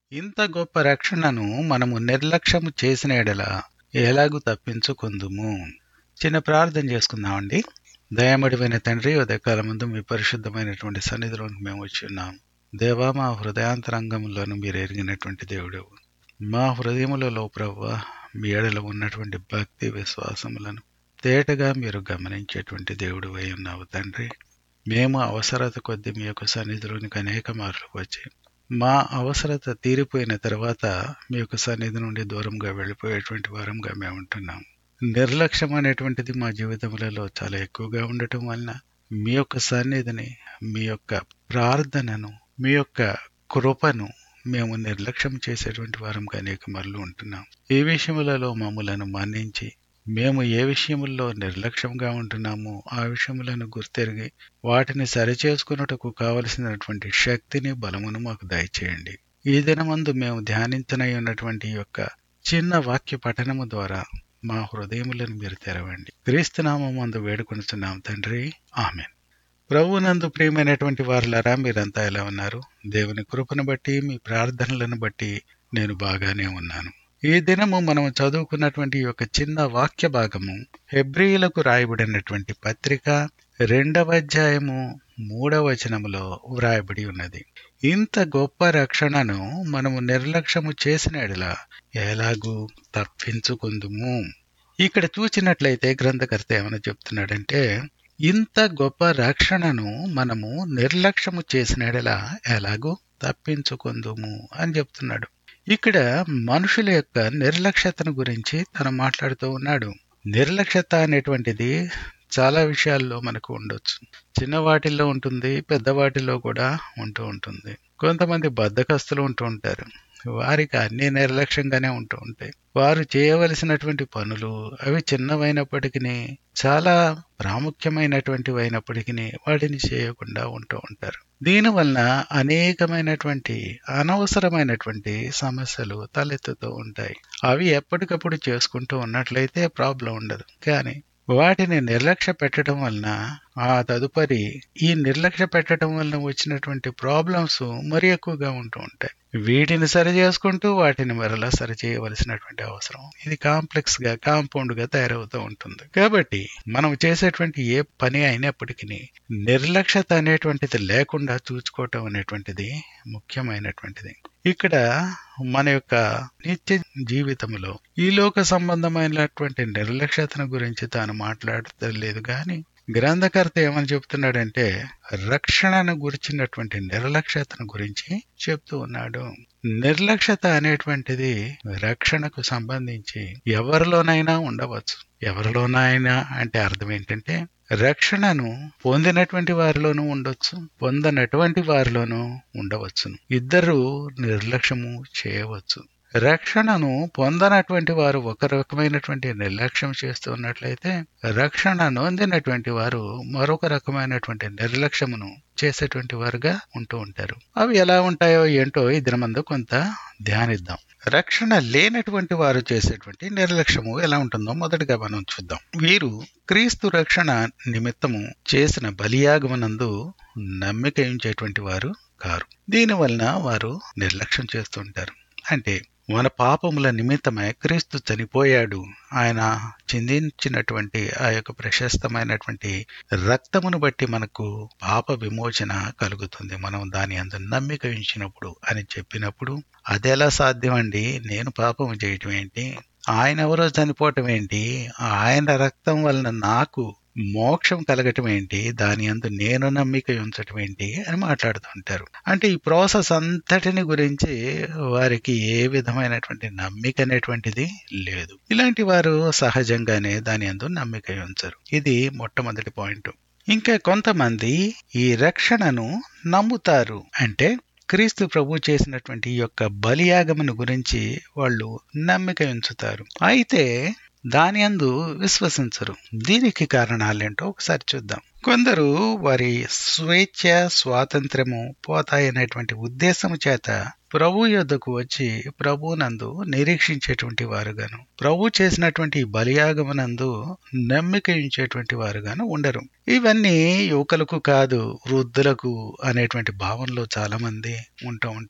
ఇంత గొప్ప రక్షణను మనము నిర్లక్ష్యము చేసిన ఎడల ఎలాగూ తప్పించుకుందుము చిన్న ప్రార్థన చేసుకుందామండి దయామడివైన తండ్రి ఉదయకాలం ముందు మీ పరిశుద్ధమైనటువంటి సన్నిధిలోనికి మేము వచ్చి ఉన్నాం దేవా మా హృదయాంతరంగంలోను మీరు ఎరిగినటువంటి దేవుడు మా హృదయములలో ప్రవ్వ మీ ఎడలో ఉన్నటువంటి భక్తి విశ్వాసములను తేటగా మీరు గమనించేటువంటి దేవుడు అయి ఉన్నావు తండ్రి మేము అవసరత కొద్దీ మీ యొక్క సన్నిధిలోనికి అనేక మార్లు వచ్చి మా అవసరత తీరిపోయిన తర్వాత మీ యొక్క సన్నిధి నుండి దూరంగా వెళ్ళిపోయేటువంటి వారంగా మేము ఉంటున్నాం నిర్లక్ష్యం అనేటువంటిది మా జీవితములలో చాలా ఎక్కువగా ఉండటం వలన మీ యొక్క సన్నిధిని మీ యొక్క ప్రార్థనను మీ యొక్క కృపను మేము నిర్లక్ష్యం చేసేటువంటి వారంగా అనేక మరలు ఉంటున్నాం ఈ విషయములలో మమ్మలను మన్నించి మేము ఏ విషయముల్లో నిర్లక్ష్యంగా ఉంటున్నామో ఆ విషయములను గుర్తెరిగి వాటిని సరిచేసుకున్నటకు కావలసినటువంటి శక్తిని బలమును మాకు దయచేయండి ఈ దినమందు మేము ధ్యానించనై ఉన్నటువంటి యొక్క చిన్న వాక్య పఠనము ద్వారా మా హృదయములను మీరు తెరవండి క్రీస్తునామందు వేడుకొనుచున్నాం తండ్రి ఆమెన్ ప్రభువునందు ప్రియమైనటువంటి వారులారా మీరంతా ఎలా ఉన్నారు దేవుని కృపను బట్టి మీ ప్రార్థనలను బట్టి నేను బాగానే ఉన్నాను ఈ దినము మనం చదువుకున్నటువంటి ఒక చిన్న వాక్య భాగము హెబ్రియులకు రాయబడినటువంటి పత్రిక రెండవ అధ్యాయము మూడవ వచనములో వ్రాయబడి ఉన్నది ఇంత గొప్ప రక్షణను మనము నిర్లక్ష్యము చేసిన ఎడల ఎలాగూ తప్పించుకుందుము ఇక్కడ చూచినట్లయితే గ్రంథకర్త ఏమైనా చెప్తున్నాడంటే ఇంత గొప్ప రక్షణను మనము నిర్లక్ష్యము చేసిన ఎడల ఎలాగూ తప్పించుకుందుము అని చెప్తున్నాడు ఇక్కడ మనుషుల యొక్క నిర్లక్ష్యతను గురించి తను మాట్లాడుతూ ఉన్నాడు నిర్లక్ష్యత అనేటువంటిది చాలా విషయాల్లో మనకు ఉండొచ్చు చిన్న వాటిల్లో ఉంటుంది పెద్ద వాటిల్లో కూడా ఉంటూ ఉంటుంది కొంతమంది బద్దకస్తులు ఉంటూ ఉంటారు వారికి అన్ని నిర్లక్ష్యంగానే ఉంటూ ఉంటాయి వారు చేయవలసినటువంటి పనులు అవి చిన్నవైనప్పటికీ చాలా ప్రాముఖ్యమైనటువంటివి అయినప్పటికీ వాటిని చేయకుండా ఉంటూ ఉంటారు దీనివలన అనేకమైనటువంటి అనవసరమైనటువంటి సమస్యలు తలెత్తుతూ ఉంటాయి అవి ఎప్పటికప్పుడు చేసుకుంటూ ఉన్నట్లయితే ప్రాబ్లం ఉండదు కానీ వాటిని నిర్లక్ష్య పెట్టడం వలన ఆ తదుపరి ఈ నిర్లక్ష్య పెట్టడం వలన వచ్చినటువంటి ప్రాబ్లమ్స్ మరి ఎక్కువగా ఉంటూ ఉంటాయి వీటిని సరి చేసుకుంటూ వాటిని మరలా సరి చేయవలసినటువంటి అవసరం ఇది కాంప్లెక్స్ గా కాంపౌండ్ గా తయారవుతూ ఉంటుంది కాబట్టి మనం చేసేటువంటి ఏ పని అయినప్పటికీ నిర్లక్ష్యత అనేటువంటిది లేకుండా చూసుకోవటం అనేటువంటిది ముఖ్యమైనటువంటిది ఇక్కడ మన యొక్క నిత్య జీవితంలో ఈ లోక సంబంధమైనటువంటి నిర్లక్ష్యతను గురించి తాను మాట్లాడలేదు కానీ గ్రంథకర్త ఏమని చెప్తున్నాడంటే రక్షణను గురించినటువంటి నిర్లక్ష్యతను గురించి చెప్తూ ఉన్నాడు నిర్లక్ష్యత అనేటువంటిది రక్షణకు సంబంధించి ఎవరిలోనైనా ఉండవచ్చు ఎవరిలోనైనా అంటే అర్థం ఏంటంటే రక్షణను పొందినటువంటి వారిలోనూ ఉండొచ్చు పొందనటువంటి వారిలోనూ ఉండవచ్చు ఇద్దరు నిర్లక్ష్యము చేయవచ్చు రక్షణను పొందనటువంటి వారు ఒక రకమైనటువంటి నిర్లక్ష్యం చేస్తున్నట్లయితే రక్షణ నొందినటువంటి వారు మరొక రకమైనటువంటి నిర్లక్ష్యమును చేసేటువంటి వారుగా ఉంటూ ఉంటారు అవి ఎలా ఉంటాయో ఏంటో ఈ దినమందు కొంత ధ్యానిద్దాం రక్షణ లేనటువంటి వారు చేసేటువంటి నిర్లక్ష్యము ఎలా ఉంటుందో మొదటగా మనం చూద్దాం వీరు క్రీస్తు రక్షణ నిమిత్తము చేసిన బలియాగమనందు నమ్మిక ఉంచేటువంటి వారు కారు దీనివలన వారు నిర్లక్ష్యం చేస్తుంటారు అంటే మన పాపముల నిమిత్తమై క్రీస్తు చనిపోయాడు ఆయన చిందించినటువంటి ఆ యొక్క ప్రశస్తమైనటువంటి రక్తమును బట్టి మనకు పాప విమోచన కలుగుతుంది మనం దాని అందు నమ్మిక ఉంచినప్పుడు అని చెప్పినప్పుడు అదెలా సాధ్యం అండి నేను పాపము చేయటం ఏంటి ఆయన ఎవరో చనిపోవటం ఏంటి ఆయన రక్తం వలన నాకు మోక్షం కలగటం ఏంటి దాని అందు నేను నమ్మిక ఉంచటం ఏంటి అని మాట్లాడుతుంటారు అంటే ఈ ప్రాసెస్ అంతటిని గురించి వారికి ఏ విధమైనటువంటి నమ్మిక అనేటువంటిది లేదు ఇలాంటి వారు సహజంగానే దాని అందు నమ్మిక ఉంచరు ఇది మొట్టమొదటి పాయింట్ ఇంకా కొంతమంది ఈ రక్షణను నమ్ముతారు అంటే క్రీస్తు ప్రభు చేసినటువంటి ఈ యొక్క బలియాగమను గురించి వాళ్ళు నమ్మిక ఉంచుతారు అయితే దాని అందు విశ్వసించరు దీనికి కారణాలేంటో ఒకసారి చూద్దాం కొందరు వారి స్వేచ్ఛ స్వాతంత్రము పోతాయనేటువంటి ఉద్దేశము చేత ప్రభు యొద్దకు వచ్చి ప్రభునందు నిరీక్షించేటువంటి వారుగాను ప్రభు చేసినటువంటి బలియాగమనందు నమ్మిక ఉంచేటువంటి వారుగాను ఉండరు ఇవన్నీ యువకులకు కాదు వృద్ధులకు అనేటువంటి భావనలో చాలా మంది ఉంటూ ఉంటారు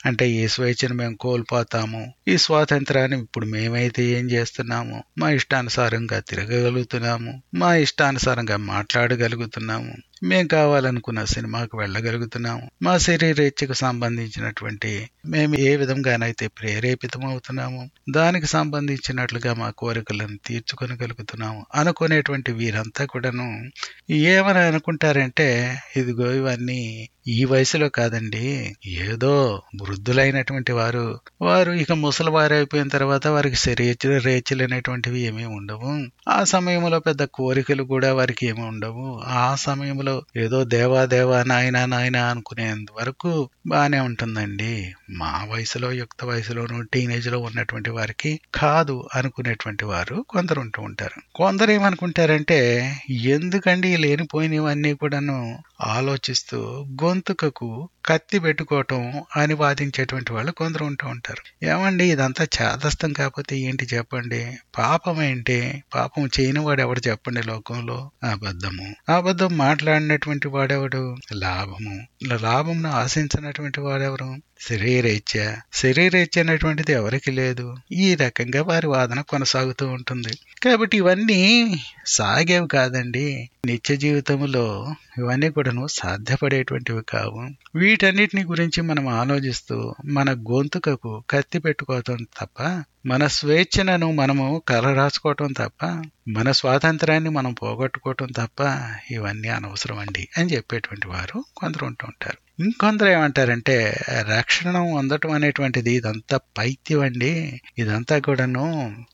అంటే ఈ స్వేచ్ఛను మేము కోల్పోతాము ఈ స్వాతంత్రాన్ని ఇప్పుడు మేమైతే ఏం చేస్తున్నాము మా ఇష్టానుసారంగా తిరగగలుగుతున్నాము మా ఇష్టానుసారంగా మాట్లాడగలుగుతున్నాము మేం కావాలనుకున్న సినిమాకు వెళ్ళగలుగుతున్నాము మా శరీరేచ్ఛకు సంబంధించినటువంటి మేము ఏ విధంగానైతే ప్రేరేపితం అవుతున్నాము దానికి సంబంధించినట్లుగా మా కోరికలను తీర్చుకొనగలుగుతున్నాము అనుకునేటువంటి వీరంతా కూడాను ఏమని అనుకుంటారంటే ఇదిగో ఇవన్నీ ఈ వయసులో కాదండి ఏదో వృద్ధులైనటువంటి వారు వారు ఇక ముసలివారు అయిపోయిన తర్వాత వారికి శరీర రేచలు అనేటువంటివి ఏమీ ఉండవు ఆ సమయంలో పెద్ద కోరికలు కూడా వారికి ఏమీ ఉండవు ఆ సమయంలో ఏదో దేవా దేవా నాయనా నాయనా అనుకునేంత వరకు బానే ఉంటుందండి మా వయసులో యుక్త వయసులోను టీనేజ్ లో ఉన్నటువంటి వారికి కాదు అనుకునేటువంటి వారు కొందరు ఉంటూ ఉంటారు కొందరు ఏమనుకుంటారంటే ఎందుకండి ఈ లేనిపోయినవన్నీ కూడాను ఆలోచిస్తూ గొంతుకకు కత్తి పెట్టుకోవటం అని వాదించేటువంటి వాళ్ళు కొందరు ఉంటూ ఉంటారు ఏమండి ఇదంతా చేదస్తం కాకపోతే ఏంటి చెప్పండి పాపం ఏంటి పాపం చేయని వాడు ఎవడు చెప్పండి లోకంలో అబద్ధము అబద్ధం మాట్లాడినటువంటి వాడెవడు లాభము లాభంను ఆశించినటువంటి వాడెవరు శరీరేచ్ఛ శరీరేచ్ఛ అనేటువంటిది ఎవరికి లేదు ఈ రకంగా వారి వాదన కొనసాగుతూ ఉంటుంది కాబట్టి ఇవన్నీ సాగేవి కాదండి నిత్య జీవితంలో ఇవన్నీ కూడాను సాధ్యపడేటువంటివి కావు వీటన్నిటిని గురించి మనం ఆలోచిస్తూ మన గొంతుకకు కత్తి పెట్టుకోవటం తప్ప మన స్వేచ్ఛను మనము కల రాసుకోవటం తప్ప మన స్వాతంత్రాన్ని మనం పోగొట్టుకోవటం తప్ప ఇవన్నీ అనవసరం అండి అని చెప్పేటువంటి వారు కొందరు ఉంటూ ఉంటారు ఇంకొందరు ఏమంటారంటే రక్షణ అందటం అనేటువంటిది ఇదంతా పైత్యం అండి ఇదంతా కూడాను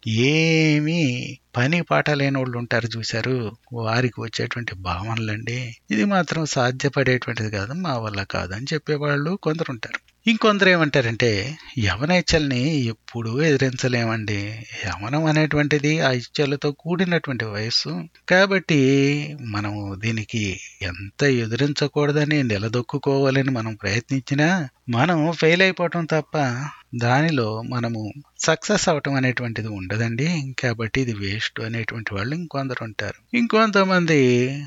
ఏమీ పని పాట లేని వాళ్ళు ఉంటారు చూశారు వారికి వచ్చేటువంటి భావనలండి ఇది మాత్రం సాధ్యపడేటువంటిది కాదు మా వల్ల కాదు అని చెప్పేవాళ్ళు కొందరు ఉంటారు ఇంకొందరు ఏమంటారంటే యవనేచ్ఛల్ని ఎప్పుడూ ఎదిరించలేమండి యవనం అనేటువంటిది ఆ ఇచ్చలతో కూడినటువంటి వయస్సు కాబట్టి మనము దీనికి ఎంత ఎదిరించకూడదని నిలదొక్కుకోవాలని మనం ప్రయత్నించినా మనం ఫెయిల్ అయిపోవటం తప్ప దానిలో మనము సక్సెస్ అవటం అనేటువంటిది ఉండదండి కాబట్టి ఇది వేస్ట్ అనేటువంటి వాళ్ళు ఇంకొందరు ఉంటారు ఇంకొంతమంది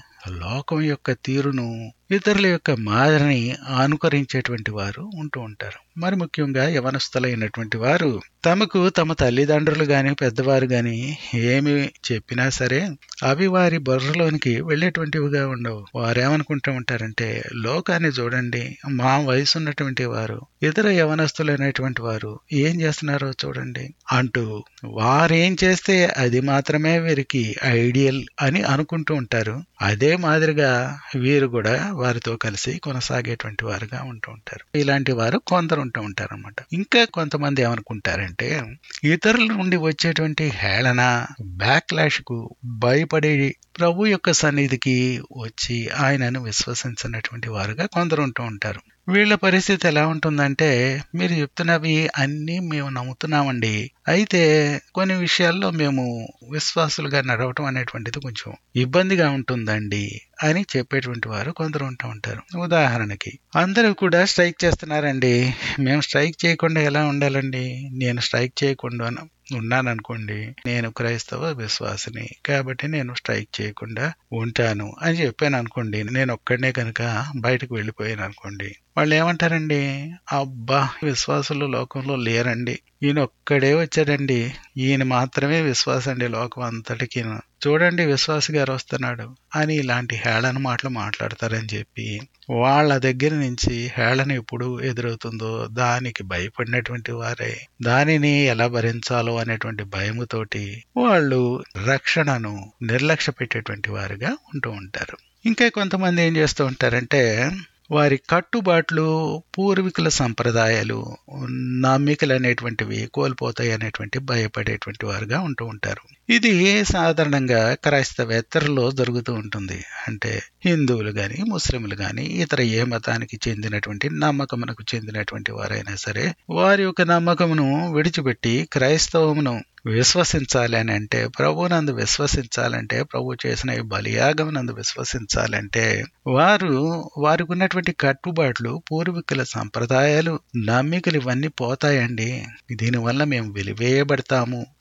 లోకం యొక్క తీరును ఇతరుల యొక్క మాదిరిని అనుకరించేటువంటి వారు ఉంటూ ఉంటారు మరి ముఖ్యంగా యవనస్తులైనటువంటి వారు తమకు తమ తల్లిదండ్రులు గాని పెద్దవారు గాని ఏమి చెప్పినా సరే అవి వారి బుర్రలోనికి వెళ్ళేటువంటివిగా ఉండవు వారేమనుకుంటూ ఉంటారంటే లోకాన్ని చూడండి మా వయసు ఉన్నటువంటి వారు ఇతర యవనస్తులైనటువంటి వారు ఏం చేస్తున్నారో చూడండి అంటూ వారేం చేస్తే అది మాత్రమే వీరికి ఐడియల్ అని అనుకుంటూ ఉంటారు అదే మాదిరిగా వీరు కూడా వారితో కలిసి కొనసాగేటువంటి వారుగా ఉంటూ ఉంటారు ఇలాంటి వారు కొందరు ఉంటూ ఉంటారు అనమాట ఇంకా కొంతమంది ఏమనుకుంటారంటే ఇతరుల నుండి వచ్చేటువంటి హేళన బ్యాక్లాష్ కు భయపడే ప్రభు యొక్క సన్నిధికి వచ్చి ఆయనను విశ్వసించినటువంటి వారుగా కొందరు ఉంటూ ఉంటారు వీళ్ళ పరిస్థితి ఎలా ఉంటుందంటే మీరు చెప్తున్నవి అన్నీ మేము నమ్ముతున్నామండి అయితే కొన్ని విషయాల్లో మేము విశ్వాసులుగా నడవటం అనేటువంటిది కొంచెం ఇబ్బందిగా ఉంటుందండి అని చెప్పేటువంటి వారు కొందరు ఉంటూ ఉంటారు ఉదాహరణకి అందరూ కూడా స్ట్రైక్ చేస్తున్నారండి మేము స్ట్రైక్ చేయకుండా ఎలా ఉండాలండి నేను స్ట్రైక్ చేయకుండా ఉన్నాననుకోండి నేను క్రైస్తవ విశ్వాసిని కాబట్టి నేను స్ట్రైక్ చేయకుండా ఉంటాను అని చెప్పాను అనుకోండి నేను ఒక్కడనే కనుక బయటకు వెళ్ళిపోయాను అనుకోండి వాళ్ళు ఏమంటారండి అబ్బా విశ్వాసులు లోకంలో లేరండి ఈయన ఒక్కడే వచ్చాడండి ఈయన మాత్రమే విశ్వాసం అండి లోకం అంతటికి చూడండి విశ్వాసి గారు వస్తున్నాడు అని ఇలాంటి హేళన మాటలు మాట్లాడతారని చెప్పి వాళ్ళ దగ్గర నుంచి హేళన ఎప్పుడు ఎదురవుతుందో దానికి భయపడినటువంటి వారే దానిని ఎలా భరించాలో అనేటువంటి భయముతోటి వాళ్ళు రక్షణను నిర్లక్ష్య పెట్టేటువంటి వారుగా ఉంటూ ఉంటారు ఇంకా కొంతమంది ఏం చేస్తూ ఉంటారంటే వారి కట్టుబాట్లు పూర్వీకుల సంప్రదాయాలు నమ్మికలు అనేటువంటివి కోల్పోతాయి అనేటువంటి భయపడేటువంటి వారుగా ఉంటూ ఉంటారు ఇది సాధారణంగా క్రైస్తవేత్తరులో జరుగుతూ ఉంటుంది అంటే హిందువులు గాని ముస్లింలు గాని ఇతర ఏ మతానికి చెందినటువంటి నమ్మకమునకు చెందినటువంటి వారైనా సరే వారి యొక్క నమ్మకమును విడిచిపెట్టి క్రైస్తవమును విశ్వసించాలి అని అంటే ప్రభునందు విశ్వసించాలంటే ప్రభు చేసిన ఈ బలియాగమునందు విశ్వసించాలంటే వారు వారికి ఉన్నటువంటి కట్టుబాట్లు పూర్వీకుల సంప్రదాయాలు నమ్మికలు ఇవన్నీ పోతాయండి దీనివల్ల మేము వెలివేయబడతాము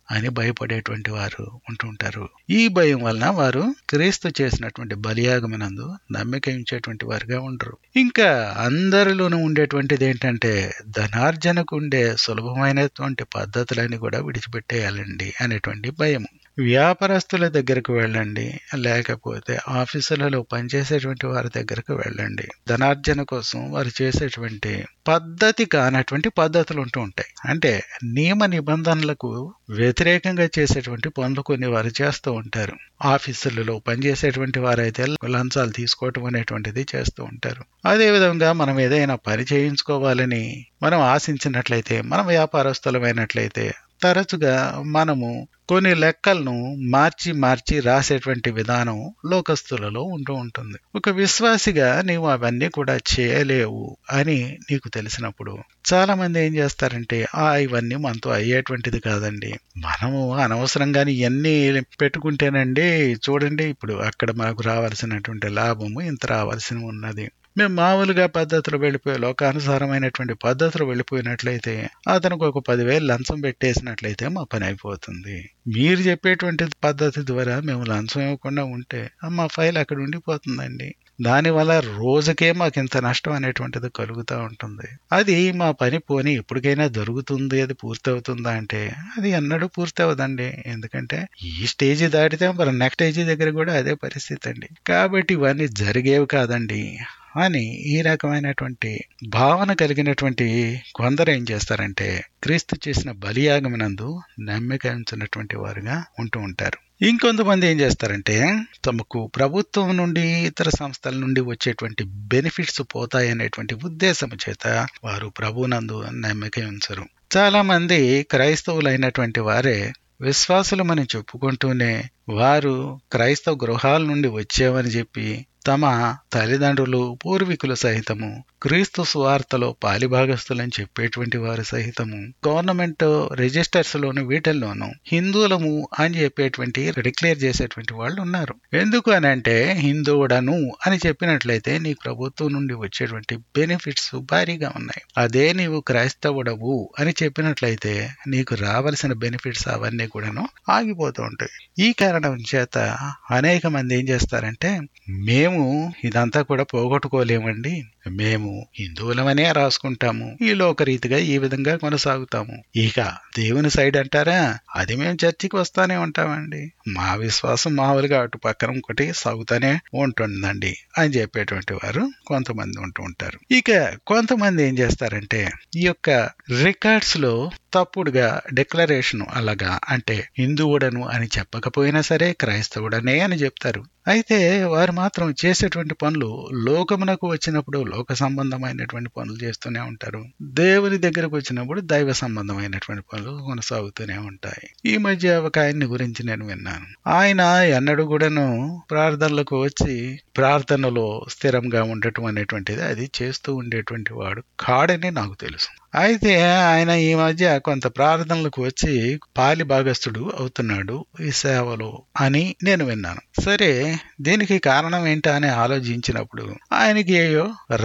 అని భయపడేటువంటి వారు ఉంటుంటారు ఈ భయం వలన వారు క్రీస్తు చేసినటువంటి బలియాగమనందు నమ్మిక ఉంచేటువంటి వారుగా ఉండరు ఇంకా అందరిలోనూ ఉండేటువంటిది ఏంటంటే ధనార్జనకు ఉండే సులభమైనటువంటి పద్ధతులని కూడా విడిచిపెట్టేయాలండి అనేటువంటి భయము వ్యాపారస్తుల దగ్గరకు వెళ్ళండి లేకపోతే ఆఫీసులలో పనిచేసేటువంటి వారి దగ్గరకు వెళ్ళండి ధనార్జన కోసం వారు చేసేటువంటి పద్ధతి కానటువంటి పద్ధతులు ఉంటూ ఉంటాయి అంటే నియమ నిబంధనలకు వ్యతిరేకంగా చేసేటువంటి పనులు కొన్ని వారు చేస్తూ ఉంటారు ఆఫీసులలో పనిచేసేటువంటి వారైతే లంచాలు తీసుకోవటం అనేటువంటిది చేస్తూ ఉంటారు అదేవిధంగా మనం ఏదైనా పని చేయించుకోవాలని మనం ఆశించినట్లయితే మనం వ్యాపారస్తులమైనట్లయితే తరచుగా మనము కొన్ని లెక్కలను మార్చి మార్చి రాసేటువంటి విధానం లోకస్తులలో ఉంటూ ఉంటుంది ఒక విశ్వాసిగా నీవు అవన్నీ కూడా చేయలేవు అని నీకు తెలిసినప్పుడు చాలా మంది ఏం చేస్తారంటే ఆ ఇవన్నీ మనతో అయ్యేటువంటిది కాదండి మనము అనవసరంగాని ఇవన్నీ పెట్టుకుంటేనండి చూడండి ఇప్పుడు అక్కడ మనకు రావాల్సినటువంటి లాభము ఇంత రావాల్సి ఉన్నది మేము మామూలుగా పద్ధతులు వెళ్ళిపోయి లోకానుసారమైనటువంటి పద్ధతులు వెళ్ళిపోయినట్లయితే అతనికి ఒక పదివేలు లంచం పెట్టేసినట్లయితే మా పని అయిపోతుంది మీరు చెప్పేటువంటి పద్ధతి ద్వారా మేము లంచం ఇవ్వకుండా ఉంటే మా ఫైల్ అక్కడ ఉండిపోతుందండి దానివల్ల రోజుకే మాకు ఇంత నష్టం అనేటువంటిది కలుగుతూ ఉంటుంది అది మా పని పోని ఎప్పటికైనా జరుగుతుంది అది పూర్తి అవుతుందా అంటే అది ఎన్నడూ పూర్తి అవ్వదండి ఎందుకంటే ఈ స్టేజ్ దాటితే మరి నెక్స్ట్ స్టేజ్ దగ్గర కూడా అదే పరిస్థితి అండి కాబట్టి ఇవన్నీ జరిగేవి కాదండి అని ఈ రకమైనటువంటి భావన కలిగినటువంటి కొందరు ఏం చేస్తారంటే క్రీస్తు చేసిన బలియాగమనందు నమ్మిక ఉంచినటువంటి వారుగా ఉంటూ ఉంటారు ఇంకొంతమంది ఏం చేస్తారంటే తమకు ప్రభుత్వం నుండి ఇతర సంస్థల నుండి వచ్చేటువంటి బెనిఫిట్స్ పోతాయనేటువంటి ఉద్దేశం చేత వారు ప్రభునందు నమ్మిక ఉంచరు చాలా మంది క్రైస్తవులైనటువంటి వారే విశ్వాసులు మనం చెప్పుకుంటూనే వారు క్రైస్తవ గృహాల నుండి వచ్చామని చెప్పి తమ తల్లిదండ్రులు పూర్వీకులు సహితము క్రీస్తు సువార్తలో పాలిభాగస్తులని చెప్పేటువంటి వారు సహితము గవర్నమెంట్ రిజిస్టర్స్ లోను వీటిల్లోనూ హిందువులము అని చెప్పేటువంటి డిక్లేర్ చేసేటువంటి వాళ్ళు ఉన్నారు ఎందుకు అని అంటే హిందువుడను అని చెప్పినట్లయితే నీకు ప్రభుత్వం నుండి వచ్చేటువంటి బెనిఫిట్స్ భారీగా ఉన్నాయి అదే నీవు క్రైస్తవుడవు అని చెప్పినట్లయితే నీకు రావాల్సిన బెనిఫిట్స్ అవన్నీ కూడాను ఆగిపోతూ ఉంటాయి ఈ కారణం చేత అనేక మంది ఏం చేస్తారంటే మేము ఇదంతా కూడా పోగొట్టుకోలేమండి మేము హిందువులమనే రాసుకుంటాము ఈ లోకరీతిగా ఈ విధంగా కొనసాగుతాము ఇక దేవుని సైడ్ అంటారా అది మేము చర్చికి వస్తానే ఉంటామండి మా విశ్వాసం మామూలుగా అటు పక్కన ఒకటి సాగుతానే ఉంటుందండి అని చెప్పేటువంటి వారు కొంతమంది ఉంటూ ఉంటారు ఇక కొంతమంది ఏం చేస్తారంటే ఈ యొక్క రికార్డ్స్ లో తప్పుడుగా డిక్లరేషన్ అలాగా అంటే హిందువుడను అని చెప్పకపోయినా సరే క్రైస్తవుడనే అని చెప్తారు అయితే వారు మాత్రం చేసేటువంటి పనులు లోకమునకు వచ్చినప్పుడు లోక సంబంధమైనటువంటి పనులు చేస్తూనే ఉంటారు దేవుని దగ్గరకు వచ్చినప్పుడు దైవ సంబంధమైనటువంటి పనులు కొనసాగుతూనే ఉంటాయి ఈ మధ్య ఒక ఆయన్ని గురించి నేను విన్నాను ఆయన ఎన్నడూ కూడాను ప్రార్థనలకు వచ్చి ప్రార్థనలో స్థిరంగా ఉండటం అనేటువంటిది అది చేస్తూ ఉండేటువంటి వాడు కాడని నాకు తెలుసు అయితే ఆయన ఈ మధ్య కొంత ప్రార్థనలకు వచ్చి పాలి భాగస్థుడు అవుతున్నాడు ఈ సేవలో అని నేను విన్నాను సరే దీనికి కారణం ఏంటా అని ఆలోచించినప్పుడు ఆయనకి ఏయో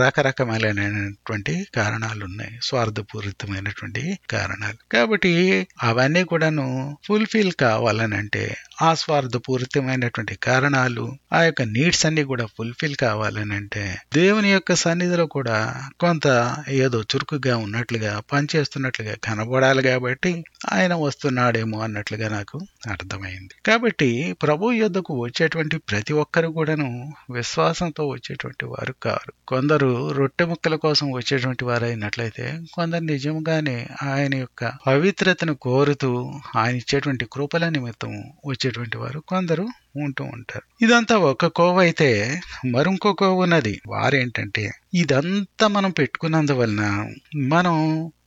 రకరకమైనటువంటి కారణాలు ఉన్నాయి స్వార్థపూరితమైనటువంటి కారణాలు కాబట్టి అవన్నీ కూడాను ఫుల్ఫిల్ కావాలని అంటే ఆ స్వార్థపూరితమైనటువంటి కారణాలు ఆ యొక్క నీడ్స్ అన్ని కూడా ఫుల్ఫిల్ కావాలని అంటే దేవుని యొక్క సన్నిధిలో కూడా కొంత ఏదో చురుకుగా ఉన్నట్లుగా పనిచేస్తున్నట్లుగా కనబడాలి కాబట్టి ఆయన వస్తున్నాడేమో అన్నట్లుగా నాకు అర్థమైంది కాబట్టి ప్రభు యుద్ధకు వచ్చేటువంటి ప్రతి ఒక్కరు కూడాను విశ్వాసంతో వచ్చేటువంటి వారు కారు కొందరు రొట్టె ముక్కల కోసం వచ్చేటువంటి వారు అయినట్లయితే కొందరు నిజంగానే ఆయన యొక్క పవిత్రతను కోరుతూ ఆయన ఇచ్చేటువంటి కృపల నిమిత్తం వచ్చేటువంటి వారు కొందరు ఉంటూ ఉంటారు ఇదంతా ఒక కోవ అయితే మరొక కోవ ఉన్నది వారేంటంటే ఇదంతా మనం పెట్టుకున్నందువలన మనం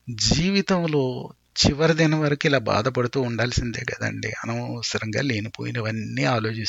జీవితంలో చివరి దినం వరకు ఇలా బాధపడుతూ ఉండాల్సిందే కదండి అనవసరంగా లేనిపోయినవన్నీ ఆలోచిస్తూ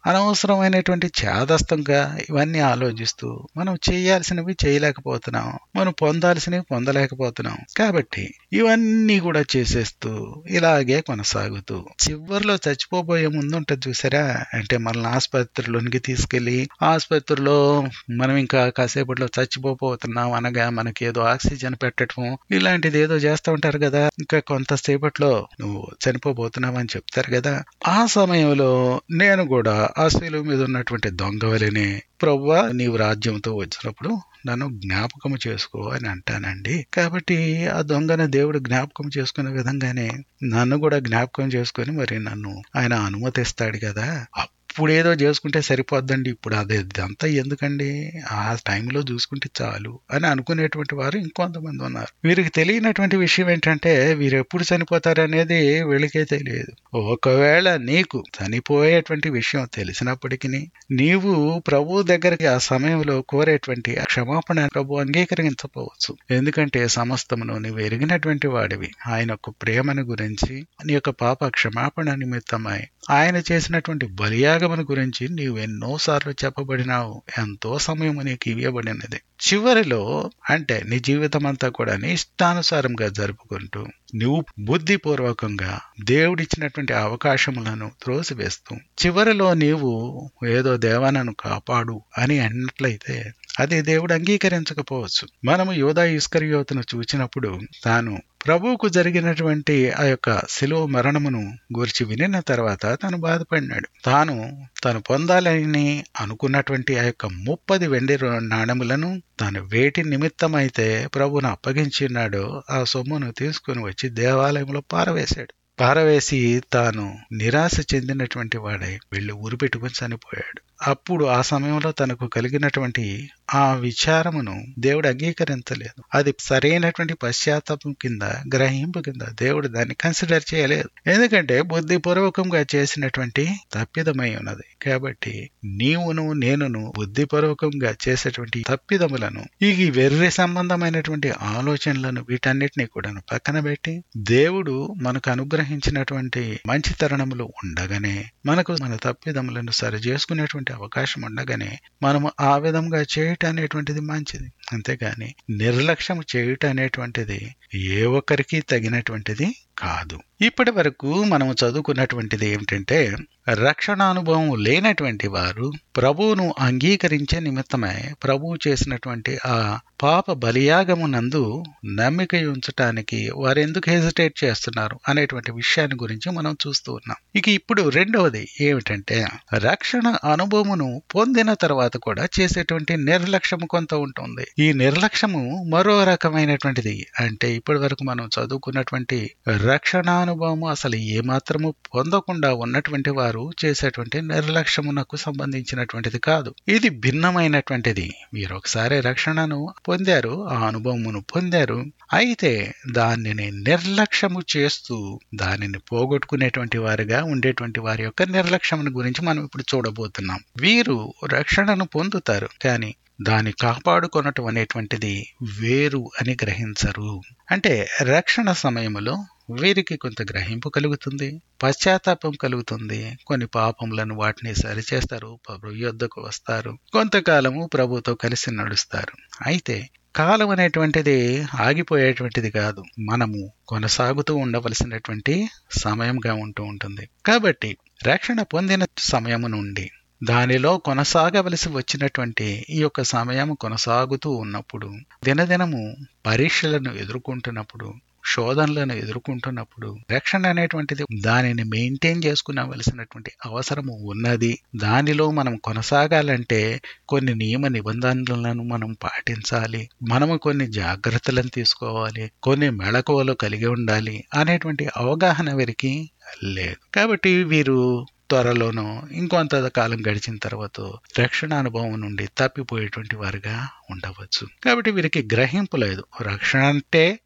అనవసరమైనటువంటి చేదస్తంగా ఇవన్నీ ఆలోచిస్తూ మనం చేయాల్సినవి చేయలేకపోతున్నాం మనం పొందాల్సినవి పొందలేకపోతున్నాం కాబట్టి ఇవన్నీ కూడా చేసేస్తూ ఇలాగే కొనసాగుతూ చివరిలో చచ్చిపోబోయే ముందు ఉంటుంది చూసారా అంటే మనల్ని ఆసుపత్రిలోనికి తీసుకెళ్లి ఆసుపత్రిలో మనం ఇంకా కాసేపట్లో చచ్చిపోతున్నాం అనగా మనకి ఏదో ఆక్సిజన్ పెట్టడం ఇలాంటిది ఏదో చేస్తూ ఉంటారు కదా ఇంకా కొంతసేపట్లో నువ్వు చనిపోబోతున్నావు అని చెప్తారు కదా ఆ సమయంలో నేను కూడా ఆ శిలువ మీద ఉన్నటువంటి దొంగ వలనే ప్రవ్వా నీవు రాజ్యంతో వచ్చినప్పుడు నన్ను జ్ఞాపకం చేసుకో అని అంటానండి కాబట్టి ఆ దొంగను దేవుడు జ్ఞాపకం చేసుకునే విధంగానే నన్ను కూడా జ్ఞాపకం చేసుకొని మరి నన్ను ఆయన అనుమతిస్తాడు కదా ఇప్పుడేదో చేసుకుంటే సరిపోద్దండి ఇప్పుడు అదే ఇదంతా ఎందుకండి ఆ టైంలో చూసుకుంటే చాలు అని అనుకునేటువంటి వారు ఇంకొంతమంది ఉన్నారు వీరికి తెలియనటువంటి విషయం ఏంటంటే వీరు ఎప్పుడు చనిపోతారు అనేది వీళ్ళకే తెలియదు ఒకవేళ నీకు చనిపోయేటువంటి విషయం తెలిసినప్పటికీ నీవు ప్రభు దగ్గరికి ఆ సమయంలో కోరేటువంటి ఆ క్షమాపణ ప్రభు అంగీకరించకపోవచ్చు ఎందుకంటే సమస్తమును నీవు ఎరిగినటువంటి వాడివి ఆయన యొక్క ప్రేమను గురించి నీ యొక్క పాప క్షమాపణ నిమిత్తమై ఆయన చేసినటువంటి బలియాగమను గురించి నీవు ఎన్నోసార్లు చెప్పబడినావు ఎంతో సమయం నీకు ఇవ్వబడినది చివరిలో అంటే నీ జీవితం అంతా కూడా నీ ఇష్టానుసారంగా జరుపుకుంటూ నువ్వు బుద్ధిపూర్వకంగా దేవుడిచ్చినటువంటి అవకాశములను త్రోసివేస్తూ చివరిలో నీవు ఏదో దేవానను కాపాడు అని అన్నట్లయితే అది దేవుడు అంగీకరించకపోవచ్చు మనము యోధా ఇస్కరియోతును చూచినప్పుడు తాను ప్రభువుకు జరిగినటువంటి ఆ యొక్క శిలువ మరణమును గురించి వినిన తర్వాత తను బాధపడినాడు తాను తను పొందాలని అనుకున్నటువంటి ఆ యొక్క ముప్పది వెండి నాణములను తను వేటి నిమిత్తమైతే ప్రభును అప్పగించినాడో ఆ సొమ్మును తీసుకుని వచ్చి దేవాలయంలో పారవేశాడు పారవేసి తాను నిరాశ చెందినటువంటి వాడై వెళ్లి ఉరిపెట్టుకుని చనిపోయాడు అప్పుడు ఆ సమయంలో తనకు కలిగినటువంటి ఆ విచారమును దేవుడు అంగీకరించలేదు అది సరైనటువంటి పశ్చాత్తాపం కింద గ్రహింపు కింద దేవుడు దాన్ని కన్సిడర్ చేయలేదు ఎందుకంటే బుద్ధిపూర్వకంగా చేసినటువంటి తప్పిదమై ఉన్నది కాబట్టి నీవును నేనును బుద్ధిపూర్వకంగా చేసేటువంటి తప్పిదములను ఈ వెర్రి సంబంధమైనటువంటి ఆలోచనలను వీటన్నిటిని కూడా పక్కన పెట్టి దేవుడు మనకు అనుగ్రహించినటువంటి మంచి తరుణములు ఉండగానే మనకు మన తప్పిదములను సరి చేసుకునేటువంటి అవకాశం ఉండగానే మనము ఆ విధంగా చేయటం అనేటువంటిది మంచిది అంతేగాని నిర్లక్ష్యం చేయటం అనేటువంటిది ఏ ఒక్కరికి తగినటువంటిది కాదు ఇప్పటి వరకు మనము చదువుకున్నటువంటిది ఏమిటంటే రక్షణ అనుభవం లేనటువంటి వారు ప్రభువును అంగీకరించే నిమిత్తమై ప్రభువు చేసినటువంటి ఆ పాప బలియాగమునందు నమ్మిక ఉంచటానికి వారు ఎందుకు హెజిటేట్ చేస్తున్నారు అనేటువంటి విషయాన్ని గురించి మనం చూస్తూ ఉన్నాం ఇక ఇప్పుడు రెండవది ఏమిటంటే రక్షణ అనుభవమును పొందిన తర్వాత కూడా చేసేటువంటి నిర్లక్ష్యము కొంత ఉంటుంది ఈ నిర్లక్ష్యము మరో రకమైనటువంటిది అంటే ఇప్పటి వరకు మనం చదువుకున్నటువంటి రక్షణానుభవము అసలు ఏమాత్రము పొందకుండా ఉన్నటువంటి వారు చేసేటువంటి నిర్లక్ష్యమునకు సంబంధించినటువంటిది కాదు ఇది భిన్నమైనటువంటిది మీరు ఒకసారి రక్షణను పొందారు ఆ అనుభవమును పొందారు అయితే దానిని నిర్లక్ష్యము చేస్తూ దానిని పోగొట్టుకునేటువంటి వారిగా ఉండేటువంటి వారి యొక్క నిర్లక్ష్యమును గురించి మనం ఇప్పుడు చూడబోతున్నాం వీరు రక్షణను పొందుతారు కానీ దాన్ని కాపాడుకొనటం అనేటువంటిది వేరు అని గ్రహించరు అంటే రక్షణ సమయంలో వీరికి కొంత గ్రహింపు కలుగుతుంది పశ్చాత్తాపం కలుగుతుంది కొన్ని పాపములను వాటిని సరిచేస్తారు ప్రభు యొద్దకు వస్తారు కొంతకాలము ప్రభుతో కలిసి నడుస్తారు అయితే కాలం అనేటువంటిది ఆగిపోయేటువంటిది కాదు మనము కొనసాగుతూ ఉండవలసినటువంటి సమయంగా ఉంటూ ఉంటుంది కాబట్టి రక్షణ పొందిన సమయము నుండి దానిలో కొనసాగవలసి వచ్చినటువంటి ఈ యొక్క సమయం కొనసాగుతూ ఉన్నప్పుడు దినదినము పరీక్షలను ఎదుర్కొంటున్నప్పుడు శోధనలను ఎదుర్కొంటున్నప్పుడు రక్షణ అనేటువంటిది దానిని మెయింటైన్ చేసుకునవలసినటువంటి అవసరము ఉన్నది దానిలో మనం కొనసాగాలంటే కొన్ని నియమ నిబంధనలను మనం పాటించాలి మనము కొన్ని జాగ్రత్తలను తీసుకోవాలి కొన్ని మెళకువలు కలిగి ఉండాలి అనేటువంటి అవగాహన వీరికి లేదు కాబట్టి వీరు త్వరలోనో ఇంకొంత కాలం గడిచిన తర్వాత రక్షణ అనుభవం నుండి తప్పిపోయేటువంటి వారుగా ఉండవచ్చు కాబట్టి వీరికి గ్రహింపు లేదు రక్షణ అంటే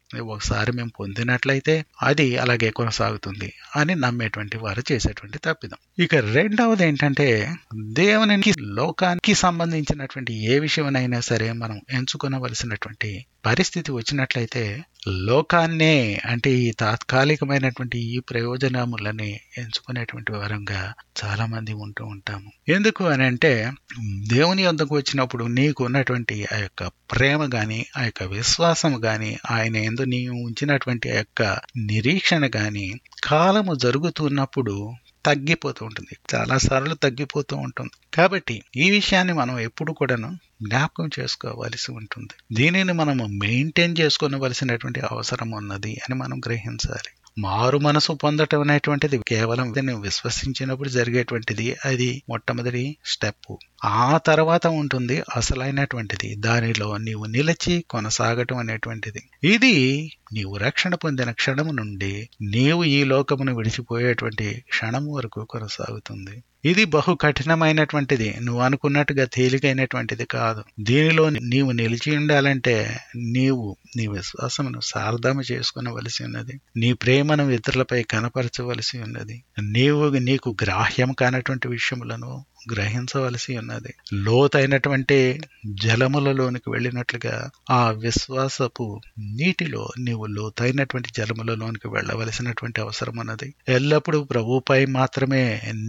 ఒకసారి మేము పొందినట్లయితే అది అలాగే కొనసాగుతుంది అని నమ్మేటువంటి వారు చేసేటువంటి తప్పిదం ఇక రెండవది ఏంటంటే దేవునికి లోకానికి సంబంధించినటువంటి ఏ విషయమైనా సరే మనం ఎంచుకొనవలసినటువంటి పరిస్థితి వచ్చినట్లయితే లోకాన్నే అంటే ఈ తాత్కాలికమైనటువంటి ఈ ప్రయోజనములని ఎంచుకునేటువంటి వారంగా చాలా మంది ఉంటూ ఉంటాము ఎందుకు అని అంటే దేవుని యొద్దకు వచ్చినప్పుడు నీకు ఉన్నటువంటి ఆ యొక్క ప్రేమ గాని ఆ యొక్క విశ్వాసం గాని ఆయన ఎందు నీవు ఉంచినటువంటి ఆ యొక్క నిరీక్షణ గాని కాలము జరుగుతున్నప్పుడు తగ్గిపోతూ ఉంటుంది చాలా సార్లు తగ్గిపోతూ ఉంటుంది కాబట్టి ఈ విషయాన్ని మనం ఎప్పుడు కూడాను జ్ఞాపకం చేసుకోవలసి ఉంటుంది దీనిని మనము మెయింటైన్ చేసుకోవలసినటువంటి అవసరం ఉన్నది అని మనం గ్రహించాలి మారు మనసు పొందటం అనేటువంటిది కేవలం నువ్వు విశ్వసించినప్పుడు జరిగేటువంటిది అది మొట్టమొదటి స్టెప్ ఆ తర్వాత ఉంటుంది అసలైనటువంటిది దానిలో నీవు నిలిచి కొనసాగటం అనేటువంటిది ఇది నీవు రక్షణ పొందిన క్షణము నుండి నీవు ఈ లోకమును విడిచిపోయేటువంటి క్షణం వరకు కొనసాగుతుంది ఇది బహు కఠినమైనటువంటిది నువ్వు అనుకున్నట్టుగా తేలికైనటువంటిది కాదు దీనిలో నీవు నిలిచి ఉండాలంటే నీవు నీ విశ్వాసమును సార్థమ చేసుకునవలసి ఉన్నది నీ ప్రేమను ఇతరులపై కనపరచవలసి ఉన్నది నీవు నీకు గ్రాహ్యం కానటువంటి విషయములను గ్రహించవలసి ఉన్నది లోతైనటువంటి జలములలోనికి వెళ్ళినట్లుగా ఆ విశ్వాసపు నీటిలో నీవు లోతైనటువంటి జలములలోనికి వెళ్ళవలసినటువంటి అవసరం ఉన్నది ఎల్లప్పుడూ ప్రభుపై మాత్రమే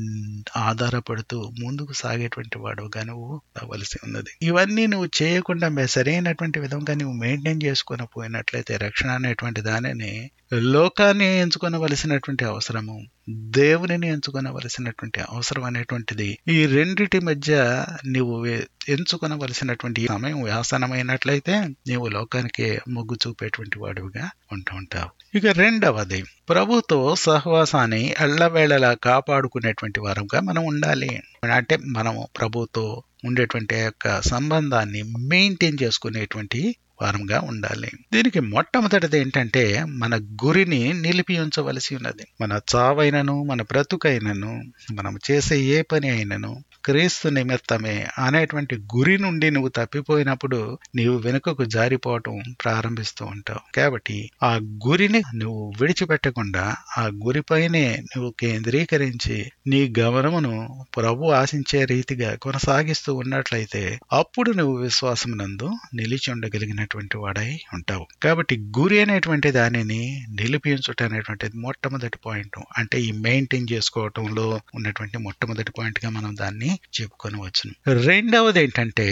ఆధారపడుతూ ముందుకు సాగేటువంటి వాడుగా నువ్వు అవ్వలసి ఉన్నది ఇవన్నీ నువ్వు చేయకుండా సరైనటువంటి విధంగా నువ్వు మెయింటైన్ చేసుకుని పోయినట్లయితే రక్షణ అనేటువంటి దానిని లోకాన్ని ఎంచుకొనవలసినటువంటి అవసరము దేవునిని ఎంచుకొనవలసినటువంటి అవసరం అనేటువంటిది ఈ రెండిటి మధ్య నీవు ఎంచుకొనవలసినటువంటి సమయం వ్యాసనమైనట్లయితే నీవు లోకానికి మొగ్గు చూపేటువంటి వాడుగా ఉంటూ ఉంటావు ఇక రెండవది ప్రభుతో సహవాసాన్ని ఎళ్లవేళలా కాపాడుకునేటువంటి వారంగా మనం ఉండాలి అంటే మనము ప్రభుతో ఉండేటువంటి యొక్క సంబంధాన్ని మెయింటైన్ చేసుకునేటువంటి వారంగా ఉండాలి దీనికి మొట్టమొదటిది ఏంటంటే మన గురిని నిలిపి ఉంచవలసి ఉన్నది మన చావైనను మన బ్రతుకైనను మనం చేసే ఏ పని అయినను క్రీస్తు నిమిత్తమే అనేటువంటి గురి నుండి నువ్వు తప్పిపోయినప్పుడు నీవు వెనుకకు జారిపోవటం ప్రారంభిస్తూ ఉంటావు కాబట్టి ఆ గురిని నువ్వు విడిచిపెట్టకుండా ఆ గురిపైనే నువ్వు కేంద్రీకరించి నీ గమనమును ప్రభు ఆశించే రీతిగా కొనసాగిస్తూ ఉన్నట్లయితే అప్పుడు నువ్వు విశ్వాసం నందు నిలిచి ఉండగలిగినటువంటి వాడై ఉంటావు కాబట్టి గురి అనేటువంటి దానిని నిలిపించుట అనేటువంటిది మొట్టమొదటి పాయింట్ అంటే ఈ మెయింటైన్ చేసుకోవటంలో ఉన్నటువంటి మొట్టమొదటి పాయింట్ గా మనం దాన్ని చెప్పుకొని వచ్చును రెండవది ఏంటంటే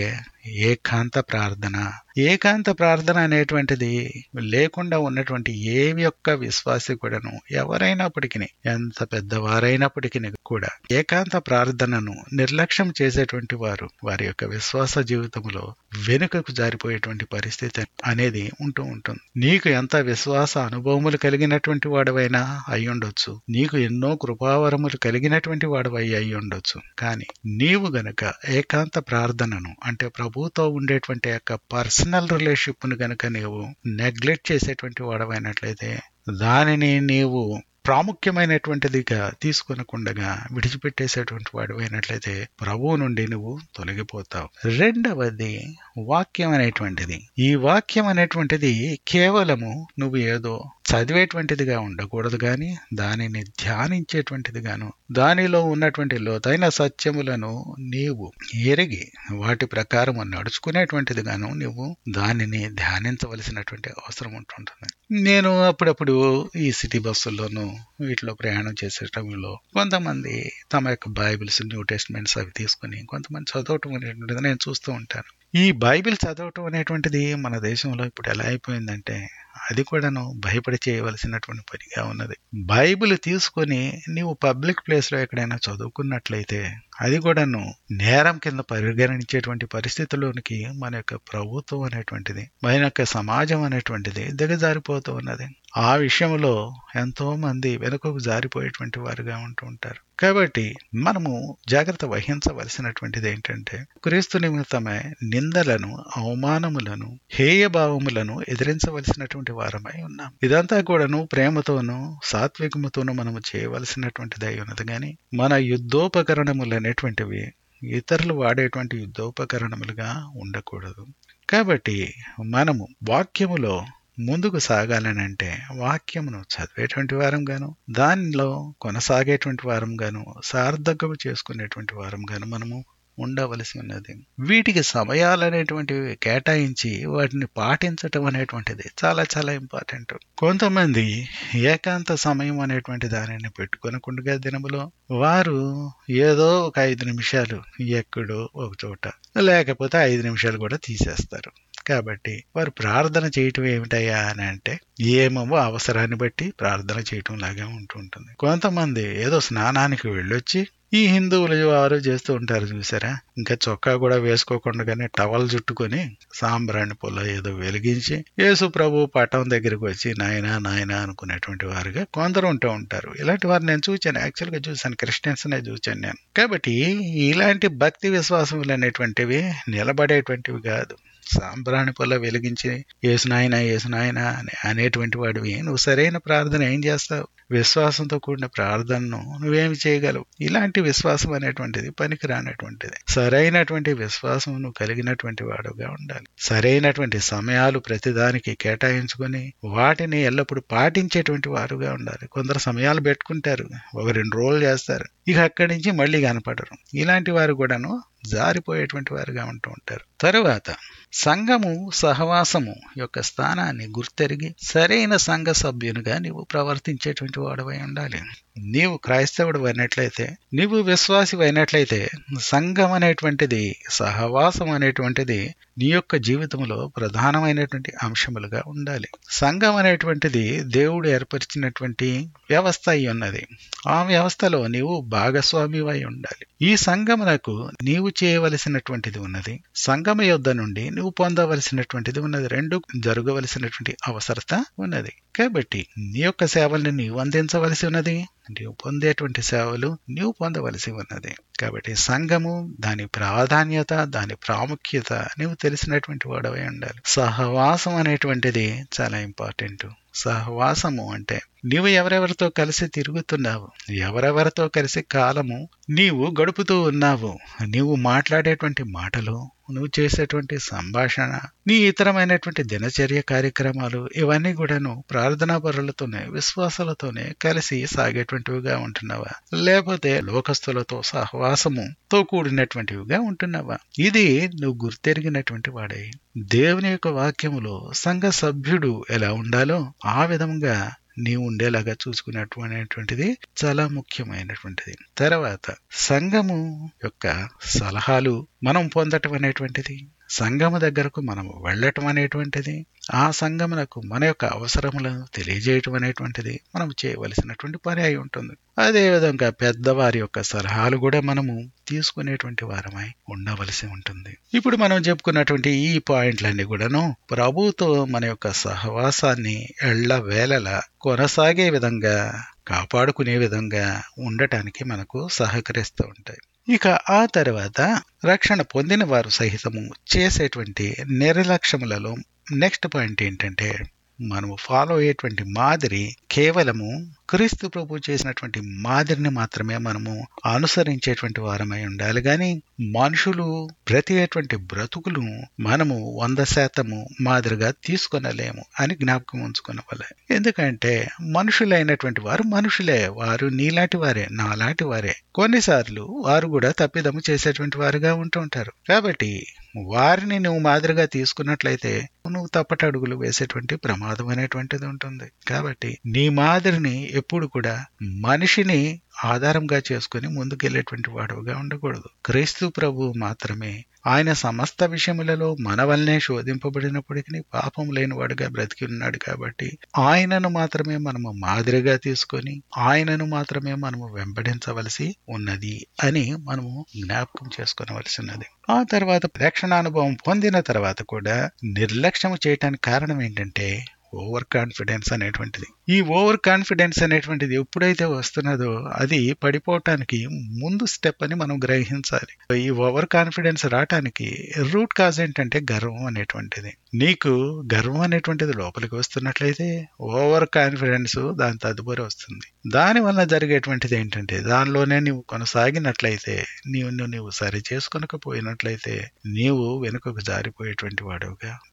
ఏకాంత ప్రార్థన ఏకాంత ప్రార్థన అనేటువంటిది లేకుండా ఉన్నటువంటి ఏ యొక్క విశ్వాసి కూడాను ఎవరైనప్పటికీ ఎంత పెద్దవారైనప్పటికీ కూడా ఏకాంత ప్రార్థనను నిర్లక్ష్యం చేసేటువంటి వారు వారి యొక్క విశ్వాస జీవితంలో వెనుకకు జారిపోయేటువంటి పరిస్థితి అనేది ఉంటూ ఉంటుంది నీకు ఎంత విశ్వాస అనుభవములు కలిగినటువంటి వాడవైనా అయి ఉండొచ్చు నీకు ఎన్నో కృపావరములు కలిగినటువంటి వాడవై అయి ఉండొచ్చు కానీ నీవు గనక ఏకాంత ప్రార్థనను అంటే ప్రభుతో ఉండేటువంటి యొక్క పర్సనల్ రిలేషన్షిప్ ను గనక నీవు నెగ్లెక్ట్ చేసేటువంటి వాడవైనట్లయితే దానిని నీవు ప్రాముఖ్యమైనటువంటిదిగా తీసుకొనకుండగా విడిచిపెట్టేసేటువంటి వాడు అయినట్లయితే ప్రభువు నుండి నువ్వు తొలగిపోతావు రెండవది వాక్యం అనేటువంటిది ఈ వాక్యం అనేటువంటిది కేవలము నువ్వు ఏదో చదివేటువంటిదిగా ఉండకూడదు గాని దానిని ధ్యానించేటువంటిదిగాను దానిలో ఉన్నటువంటి లోతైన సత్యములను నీవు ఎరిగి వాటి ప్రకారం నడుచుకునేటువంటిదిగాను నువ్వు దానిని ధ్యానించవలసినటువంటి అవసరం ఉంటుంటుంది నేను అప్పుడప్పుడు ఈ సిటీ బస్సుల్లోనూ వీటిలో ప్రయాణం చేసేటంలో కొంతమంది తమ యొక్క బైబిల్స్ న్యూ టెస్ట్మెంట్స్ అవి తీసుకుని కొంతమంది చదవటం అనేటువంటిది నేను చూస్తూ ఉంటాను ఈ బైబిల్ చదవటం అనేటువంటిది మన దేశంలో ఇప్పుడు ఎలా అయిపోయిందంటే అది కూడాను భయపడి చేయవలసినటువంటి పనిగా ఉన్నది బైబిల్ తీసుకొని నీవు పబ్లిక్ ప్లేస్ లో ఎక్కడైనా చదువుకున్నట్లయితే అది కూడాను నేరం కింద పరిగణించేటువంటి పరిస్థితుల్లోనికి మన యొక్క ప్రభుత్వం అనేటువంటిది మన యొక్క సమాజం అనేటువంటిది దిగజారిపోతూ ఉన్నది ఆ విషయంలో ఎంతో మంది వెనుకకు జారిపోయేటువంటి వారుగా ఉంటూ ఉంటారు కాబట్టి మనము జాగ్రత్త వహించవలసినటువంటిది ఏంటంటే క్రీస్తు నిమిత్తమే నిందలను అవమానములను హేయభావములను ఎదిరించవలసినటువంటి వారమై ఉన్నాం ఇదంతా కూడాను ప్రేమతోనూ సాత్వికముతోనూ మనము చేయవలసినటువంటిది అయి ఉన్నది కానీ మన యుద్ధోపకరణములు అనేటువంటివి ఇతరులు వాడేటువంటి యుద్ధోపకరణములుగా ఉండకూడదు కాబట్టి మనము వాక్యములో ముందుకు సాగాలని అంటే వాక్యమును చదివేటువంటి వారం గాను దానిలో కొనసాగేటువంటి వారం గాను సార్థకము చేసుకునేటువంటి వారం గాను మనము ఉండవలసి ఉన్నది వీటికి సమయాలు అనేటువంటివి కేటాయించి వాటిని పాటించటం అనేటువంటిది చాలా చాలా ఇంపార్టెంట్ కొంతమంది ఏకాంత సమయం అనేటువంటి దానిని పెట్టుకొనకుండా దినములో వారు ఏదో ఒక ఐదు నిమిషాలు ఎక్కడో ఒక చోట లేకపోతే ఐదు నిమిషాలు కూడా తీసేస్తారు కాబట్టి వారు ప్రార్థన చేయటం ఏమిటయ్యా అని అంటే ఏమో అవసరాన్ని బట్టి ప్రార్థన చేయటం లాగా ఉంటుంటుంది కొంతమంది ఏదో స్నానానికి వెళ్ళొచ్చి ఈ హిందువులు వారు చేస్తూ ఉంటారు చూసారా ఇంకా చొక్కా కూడా వేసుకోకుండానే టవల్ చుట్టుకొని సాంబ్రాణి పొల ఏదో వెలిగించి యేసు ప్రభు పట్టం దగ్గరికి వచ్చి నాయన నాయన అనుకునేటువంటి వారుగా కొందరు ఉంటూ ఉంటారు ఇలాంటి వారు నేను చూచాను యాక్చువల్ గా చూశాను క్రిస్టియన్స్ నే చూచాను నేను కాబట్టి ఇలాంటి భక్తి విశ్వాసములు అనేటువంటివి నిలబడేటువంటివి కాదు సాంబ్రాణి పొల వెలిగించి ఏసునాయన ఏసునాయన అని అనేటువంటి వాడివి నువ్వు సరైన ప్రార్థన ఏం చేస్తావు విశ్వాసంతో కూడిన ప్రార్థనను నువ్వేమి చేయగలవు ఇలాంటి విశ్వాసం అనేటువంటిది పనికిరానటువంటిది సరైనటువంటి విశ్వాసం నువ్వు కలిగినటువంటి వాడుగా ఉండాలి సరైనటువంటి సమయాలు ప్రతిదానికి కేటాయించుకొని వాటిని ఎల్లప్పుడూ పాటించేటువంటి వారుగా ఉండాలి కొందరు సమయాలు పెట్టుకుంటారు ఒక రెండు రోజులు చేస్తారు ఇక అక్కడి నుంచి మళ్ళీ కనపడరు ఇలాంటి వారు కూడాను జారిపోయేటువంటి వారుగా ఉంటూ ఉంటారు తరువాత సంఘము సహవాసము యొక్క స్థానాన్ని గుర్తెరిగి సరైన సంఘ సభ్యునిగా నీవు ప్రవర్తించేటువంటి వాడవై ఉండాలి నీవు క్రైస్తవుడు అయినట్లయితే నీవు విశ్వాసి అయినట్లయితే సంఘం అనేటువంటిది సహవాసం అనేటువంటిది నీ యొక్క జీవితంలో ప్రధానమైనటువంటి అంశములుగా ఉండాలి సంఘం అనేటువంటిది దేవుడు ఏర్పరిచినటువంటి వ్యవస్థ అయి ఉన్నది ఆ వ్యవస్థలో నీవు భాగస్వామివై ఉండాలి ఈ సంఘమునకు నీవు చేయవలసినటువంటిది ఉన్నది సంఘము యొద్ద నుండి నువ్వు పొందవలసినటువంటిది ఉన్నది రెండు జరగవలసినటువంటి అవసరత ఉన్నది కాబట్టి నీ యొక్క సేవల్ని నీవు అందించవలసి ఉన్నది నీవు పొందేటువంటి సేవలు నీవు పొందవలసి ఉన్నది కాబట్టి సంఘము దాని ప్రాధాన్యత దాని ప్రాముఖ్యత నీవు తెలిసినటువంటి వాడవై ఉండాలి సహవాసం అనేటువంటిది చాలా ఇంపార్టెంట్ సహవాసము అంటే నీవు ఎవరెవరితో కలిసి తిరుగుతున్నావు ఎవరెవరితో కలిసి కాలము నీవు గడుపుతూ ఉన్నావు నీవు మాట్లాడేటువంటి మాటలు నువ్వు చేసేటువంటి సంభాషణ నీ ఇతరమైనటువంటి దినచర్య కార్యక్రమాలు ఇవన్నీ కూడాను ప్రార్థనా పరులతోనే విశ్వాసాలతోనే కలిసి సాగేటువంటివిగా ఉంటున్నావా లేకపోతే లోకస్తులతో సహవాసముతో కూడినటువంటివిగా ఉంటున్నావా ఇది నువ్వు గుర్తెరిగినటువంటి వాడే దేవుని యొక్క వాక్యములో సంఘ సభ్యుడు ఎలా ఉండాలో ఆ విధంగా నీవు ఉండేలాగా చూసుకునేటువంటిది చాలా ముఖ్యమైనటువంటిది తర్వాత సంఘము యొక్క సలహాలు మనం పొందటం అనేటువంటిది సంఘము దగ్గరకు మనం వెళ్ళటం అనేటువంటిది ఆ సంఘమునకు మన యొక్క అవసరములను తెలియజేయటం అనేటువంటిది మనం చేయవలసినటువంటి పని అయి ఉంటుంది అదేవిధంగా పెద్దవారి యొక్క సలహాలు కూడా మనము తీసుకునేటువంటి వారమై ఉండవలసి ఉంటుంది ఇప్పుడు మనం చెప్పుకున్నటువంటి ఈ పాయింట్లన్నీ కూడాను ప్రభుతో మన యొక్క సహవాసాన్ని ఎళ్ల వేళలా కొనసాగే విధంగా కాపాడుకునే విధంగా ఉండటానికి మనకు సహకరిస్తూ ఉంటాయి ఇక ఆ తర్వాత రక్షణ పొందిన వారు సహితము చేసేటువంటి నిర్లక్ష్యములలో నెక్స్ట్ పాయింట్ ఏంటంటే మనము ఫాలో అయ్యేటువంటి మాదిరి కేవలము క్రీస్తు ప్రభు చేసినటువంటి మాదిరిని మాత్రమే మనము అనుసరించేటువంటి వారమై ఉండాలి కానీ మనుషులు బ్రతికేటువంటి బ్రతుకులు మనము వంద శాతము మాదిరిగా తీసుకొనలేము అని జ్ఞాపకం ఉంచుకున్న వల్ల ఎందుకంటే మనుషులైనటువంటి వారు మనుషులే వారు నీలాంటి వారే నాలాంటి వారే కొన్నిసార్లు వారు కూడా తప్పిదము చేసేటువంటి వారుగా ఉంటూ ఉంటారు కాబట్టి వారిని నువ్వు మాదిరిగా తీసుకున్నట్లయితే నువ్వు తప్పటి అడుగులు వేసేటువంటి ప్రమాదం అనేటువంటిది ఉంటుంది కాబట్టి నీ మాదిరిని ఎప్పుడు కూడా మనిషిని ఆధారంగా చేసుకుని ముందుకెళ్లేటువంటి వాడుగా ఉండకూడదు క్రీస్తు ప్రభు మాత్రమే ఆయన సమస్త విషయములలో మన వల్లనే శోధింపబడినప్పటికీ పాపం లేనివాడుగా బ్రతికి ఉన్నాడు కాబట్టి ఆయనను మాత్రమే మనము మాదిరిగా తీసుకొని ఆయనను మాత్రమే మనము వెంబడించవలసి ఉన్నది అని మనము జ్ఞాపకం చేసుకునవలసి ఉన్నది ఆ తర్వాత రక్షణానుభవం పొందిన తర్వాత కూడా నిర్లక్ష్యం చేయటానికి కారణం ఏంటంటే ఓవర్ కాన్ఫిడెన్స్ అనేటువంటిది ఈ ఓవర్ కాన్ఫిడెన్స్ అనేటువంటిది ఎప్పుడైతే వస్తున్నదో అది పడిపోవటానికి ముందు స్టెప్ అని మనం గ్రహించాలి ఈ ఓవర్ కాన్ఫిడెన్స్ రావటానికి రూట్ కాజ్ ఏంటంటే గర్వం అనేటువంటిది నీకు గర్వం అనేటువంటిది లోపలికి వస్తున్నట్లయితే ఓవర్ కాన్ఫిడెన్స్ దాని తదుపరి వస్తుంది దాని వల్ల జరిగేటువంటిది ఏంటంటే దానిలోనే నీవు కొనసాగినట్లయితే నీవు నువ్వు సరి చేసుకొనకపోయినట్లయితే నీవు వెనుకకు జారిపోయేటువంటి వాడుగా ఉంటావు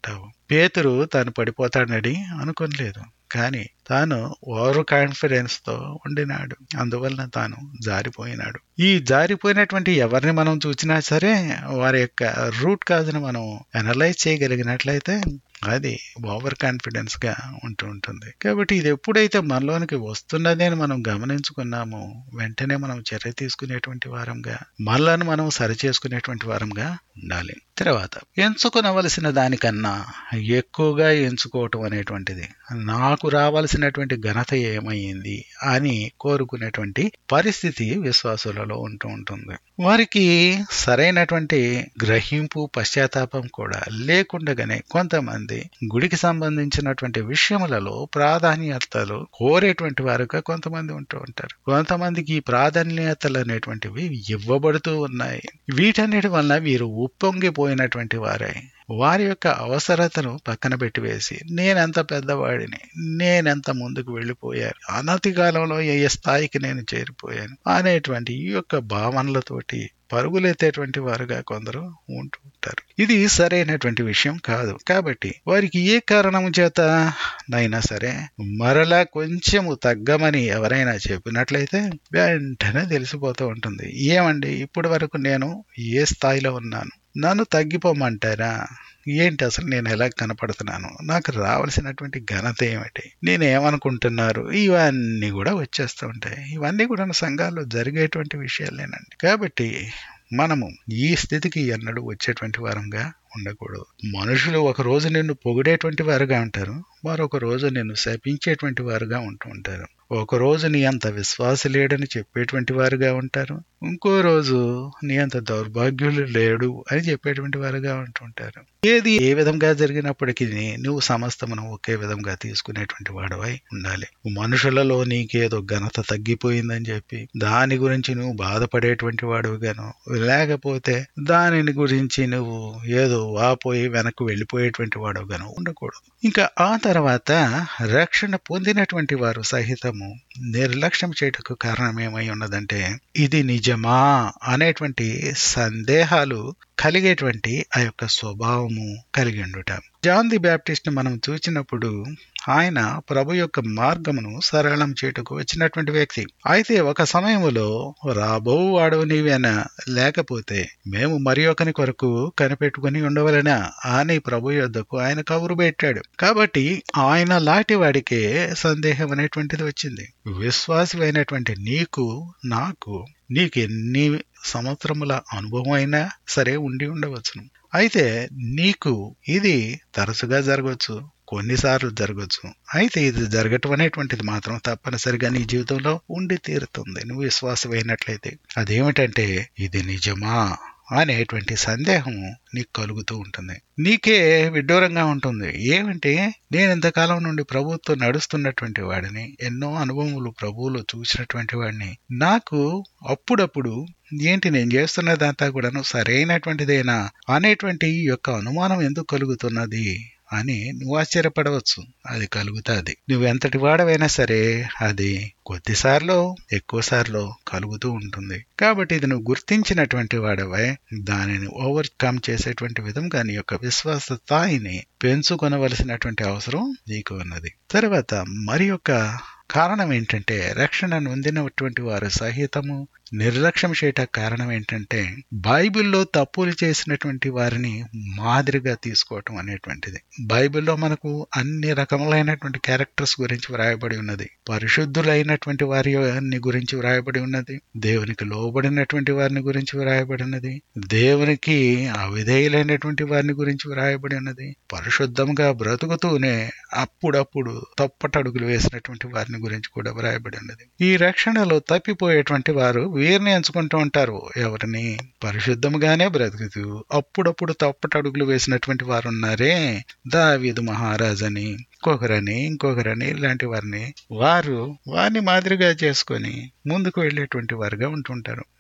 పేతురు తాను పడిపోతాడని అనుకోలేదు కానీ తాను ఓవర్ కాన్ఫిడెన్స్ తో ఉండినాడు అందువలన తాను జారిపోయినాడు ఈ జారిపోయినటువంటి ఎవరిని మనం చూసినా సరే వారి యొక్క రూట్ కాజ్ని మనం అనలైజ్ చేయగలిగినట్లయితే అది ఓవర్ కాన్ఫిడెన్స్ గా ఉంటూ ఉంటుంది కాబట్టి ఇది ఎప్పుడైతే మనలోనికి వస్తున్నది అని మనం గమనించుకున్నామో వెంటనే మనం చర్య తీసుకునేటువంటి వారంగా మనలను మనం సరి చేసుకునేటువంటి వారంగా ఉండాలి తర్వాత ఎంచుకునవలసిన దానికన్నా ఎక్కువగా ఎంచుకోవటం అనేటువంటిది నాకు రావాల్సినటువంటి ఘనత ఏమైంది అని కోరుకునేటువంటి పరిస్థితి విశ్వాసులలో ఉంటూ ఉంటుంది వారికి సరైనటువంటి గ్రహింపు పశ్చాత్తాపం కూడా లేకుండగానే కొంతమంది గుడికి సంబంధించినటువంటి విషయములలో ప్రాధాన్యతలు కోరేటువంటి వారుగా కొంతమంది ఉంటూ ఉంటారు కొంతమందికి ఈ ప్రాధాన్యతలు అనేటువంటివి ఇవ్వబడుతూ ఉన్నాయి వీటన్నిటి వలన వీరు ఉప్పొంగిపోయినటువంటి వారై వారి యొక్క అవసరతను పక్కన పెట్టివేసి నేనెంత పెద్దవాడిని నేనెంత ముందుకు వెళ్ళిపోయాను అనతి కాలంలో ఏ స్థాయికి నేను చేరిపోయాను అనేటువంటి ఈ యొక్క భావనలతోటి పరుగులెత్తేటువంటి వారుగా కొందరు ఉంటూ ఉంటారు ఇది సరైనటువంటి విషయం కాదు కాబట్టి వారికి ఏ కారణం చేత నైనా సరే మరలా కొంచెము తగ్గమని ఎవరైనా చెప్పినట్లయితే వెంటనే తెలిసిపోతూ ఉంటుంది ఏమండి ఇప్పటి వరకు నేను ఏ స్థాయిలో ఉన్నాను నన్ను తగ్గిపోమంటారా ఏంటి అసలు నేను ఎలా కనపడుతున్నాను నాకు రావాల్సినటువంటి ఘనత ఏమిటి నేను ఏమనుకుంటున్నారు ఇవన్నీ కూడా వచ్చేస్తూ ఉంటాయి ఇవన్నీ కూడా సంఘాల్లో జరిగేటువంటి విషయాలేనండి కాబట్టి మనము ఈ స్థితికి ఎన్నడూ వచ్చేటువంటి వారంగా ఉండకూడదు మనుషులు ఒక రోజు నిన్ను పొగిడేటువంటి వారుగా ఉంటారు మరొక రోజు నిన్ను శపించేటువంటి వారుగా ఉంటూ ఉంటారు ఒక రోజు నీ అంత విశ్వాస లేడని చెప్పేటువంటి వారుగా ఉంటారు ఇంకో రోజు నీ అంత దౌర్భాగ్యులు లేడు అని చెప్పేటువంటి వారుగా ఉంటుంటారు ఏది ఏ విధంగా జరిగినప్పటికీ నువ్వు సమస్తమును ఒకే విధంగా తీసుకునేటువంటి వాడవై ఉండాలి మనుషులలో నీకేదో ఘనత తగ్గిపోయిందని చెప్పి దాని గురించి నువ్వు బాధపడేటువంటి వాడుగాను లేకపోతే దానిని గురించి నువ్వు ఏదో వాపోయి వెనక్కి వెళ్ళిపోయేటువంటి వాడుగాను ఉండకూడదు ఇంకా ఆ తర్వాత రక్షణ పొందినటువంటి వారు సహితము నిర్లక్ష్యం చేయటకు కారణం ఏమై ఉన్నదంటే ఇది నిజమా అనేటువంటి సందేహాలు కలిగేటువంటి ఆ యొక్క స్వభావము కలిగి ఉండుట జాన్ ది బ్యాప్టిస్ట్ ని మనం చూసినప్పుడు ఆయన ప్రభు యొక్క మార్గమును సరళం చేటుకు వచ్చినటువంటి వ్యక్తి అయితే ఒక సమయములో రాబో వాడు నీవేనా లేకపోతే మేము మరి ఒకని కొరకు కనిపెట్టుకుని ఉండవలనా అని ప్రభు యొద్దకు ఆయన కబురు పెట్టాడు కాబట్టి ఆయన లాంటి వాడికే సందేహం అనేటువంటిది వచ్చింది విశ్వాసి అయినటువంటి నీకు నాకు నీకు ఎన్ని సంవత్సరముల అనుభవం అయినా సరే ఉండి ఉండవచ్చును అయితే నీకు ఇది తరచుగా జరగవచ్చు కొన్నిసార్లు జరగచ్చు అయితే ఇది జరగటం అనేటువంటిది మాత్రం తప్పనిసరిగా నీ జీవితంలో ఉండి తీరుతుంది నువ్వు విశ్వాసమైనట్లయితే అదేమిటంటే ఇది నిజమా అనేటువంటి సందేహము నీకు కలుగుతూ ఉంటుంది నీకే విడ్డూరంగా ఉంటుంది ఏమంటే నేను ఇంతకాలం నుండి ప్రభుత్వం నడుస్తున్నటువంటి వాడిని ఎన్నో అనుభవములు ప్రభువులు చూసినటువంటి వాడిని నాకు అప్పుడప్పుడు ఏంటి నేను చేస్తున్నదంతా కూడాను సరైనటువంటిదేనా అనేటువంటి ఈ యొక్క అనుమానం ఎందుకు కలుగుతున్నది అని నువ్వు ఆశ్చర్యపడవచ్చు అది కలుగుతుంది నువ్వు ఎంతటి వాడవైనా సరే అది కొద్దిసార్లు ఎక్కువసార్లు కలుగుతూ ఉంటుంది కాబట్టి ఇది నువ్వు గుర్తించినటువంటి వాడవై దానిని ఓవర్కమ్ చేసేటువంటి విధంగా నీ యొక్క విశ్వాస స్థాయిని పెంచుకొనవలసినటువంటి అవసరం నీకు ఉన్నది తర్వాత మరి యొక్క కారణం ఏంటంటే రక్షణ నొందినటువంటి వారు సహితము నిర్లక్ష్యం చేయట కారణం ఏంటంటే బైబిల్లో తప్పులు చేసినటువంటి వారిని మాదిరిగా తీసుకోవటం అనేటువంటిది బైబిల్లో మనకు అన్ని రకములైనటువంటి క్యారెక్టర్స్ గురించి వ్రాయబడి ఉన్నది పరిశుద్ధులైనటువంటి వారి గురించి వ్రాయబడి ఉన్నది దేవునికి లోబడినటువంటి వారిని గురించి వ్రాయబడి ఉన్నది దేవునికి అవిధేయులైనటువంటి వారిని గురించి వ్రాయబడి ఉన్నది పరిశుద్ధంగా బ్రతుకుతూనే అప్పుడప్పుడు తప్పటడుగులు వేసినటువంటి వారిని గురించి కూడా వ్రాయబడి ఉన్నది ఈ రక్షణలో తప్పిపోయేటువంటి వారు వీరిని ఎంచుకుంటూ ఉంటారు ఎవరిని పరిశుద్ధముగానే బ్రతుకుతూ అప్పుడప్పుడు తప్పటడుగులు వేసినటువంటి వారు ఉన్నారే దావీదు మహారాజని ఇంకొకరని ఇంకొకరని ఇలాంటి వారిని వారు వారిని మాదిరిగా చేసుకొని ముందుకు వెళ్ళేటువంటి వారుగా ఉంటుంటారు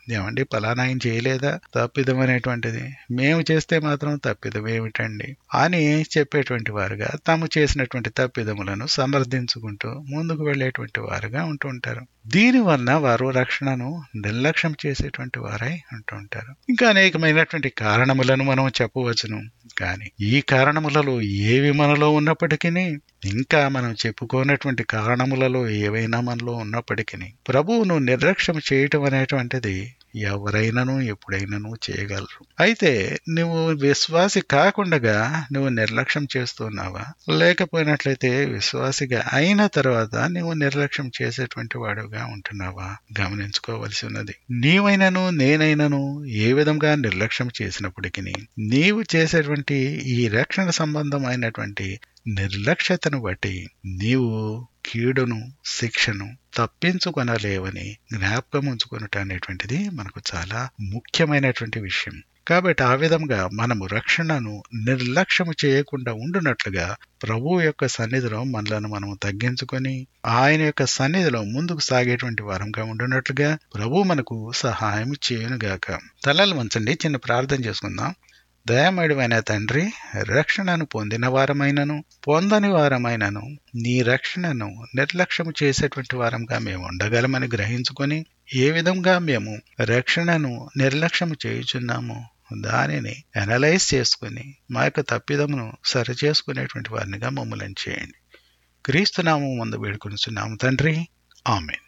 ఏమండి పలానా ఆయన చేయలేదా తప్పిదం అనేటువంటిది మేము చేస్తే మాత్రం తప్పిదం ఏమిటండి అని చెప్పేటువంటి వారుగా తాము చేసినటువంటి తప్పిదములను సమర్థించుకుంటూ ముందుకు వెళ్ళేటువంటి వారుగా ఉంటూ ఉంటారు దీని వలన వారు రక్షణను నిర్లక్ష్యం చేసేటువంటి వారై ఉంటూ ఉంటారు ఇంకా అనేకమైనటువంటి కారణములను మనం చెప్పవచ్చును కానీ ఈ కారణములలో ఏవి మనలో ఉన్నప్పటికీ ఇంకా మనం చెప్పుకోనటువంటి కారణములలో ఏవైనా మనలో ఉన్నప్పటికీ ప్రభువును నిర్లక్ష్యం చేయటం అనేటువంటిది ఎవరైనాను ఎప్పుడైనాను చేయగలరు అయితే నువ్వు విశ్వాసి కాకుండా నువ్వు నిర్లక్ష్యం చేస్తున్నావా లేకపోయినట్లయితే విశ్వాసిగా అయిన తర్వాత నువ్వు నిర్లక్ష్యం చేసేటువంటి వాడుగా ఉంటున్నావా గమనించుకోవలసి ఉన్నది నీవైనను నేనైనను ఏ విధంగా నిర్లక్ష్యం చేసినప్పటికీ నీవు చేసేటువంటి ఈ రక్షణ సంబంధమైనటువంటి నిర్లక్ష్యతను బట్టి నీవు కీడును శిక్షను తప్పించుకొనలేవని జ్ఞాపకం ఉంచుకొనటం అనేటువంటిది మనకు చాలా ముఖ్యమైనటువంటి విషయం కాబట్టి ఆ విధంగా మనము రక్షణను నిర్లక్ష్యము చేయకుండా ఉండునట్లుగా ప్రభు యొక్క సన్నిధిలో మనలను మనము తగ్గించుకొని ఆయన యొక్క సన్నిధిలో ముందుకు సాగేటువంటి వారంగా ఉండునట్లుగా ప్రభు మనకు సహాయం చేయనుగాక తలలు వంచండి చిన్న ప్రార్థన చేసుకుందాం దయమడివైన తండ్రి రక్షణను పొందిన వారమైనను పొందని వారమైనను నీ రక్షణను నిర్లక్ష్యము చేసేటువంటి వారంగా మేము ఉండగలమని గ్రహించుకొని ఏ విధంగా మేము రక్షణను నిర్లక్ష్యము చేయుచున్నామో దానిని అనలైజ్ చేసుకుని మా యొక్క తప్పిదమును సరిచేసుకునేటువంటి వారినిగా మమ్మల్ని చేయండి క్రీస్తునామం ముందు వేడుకొనిచున్నాము తండ్రి ఆమెన్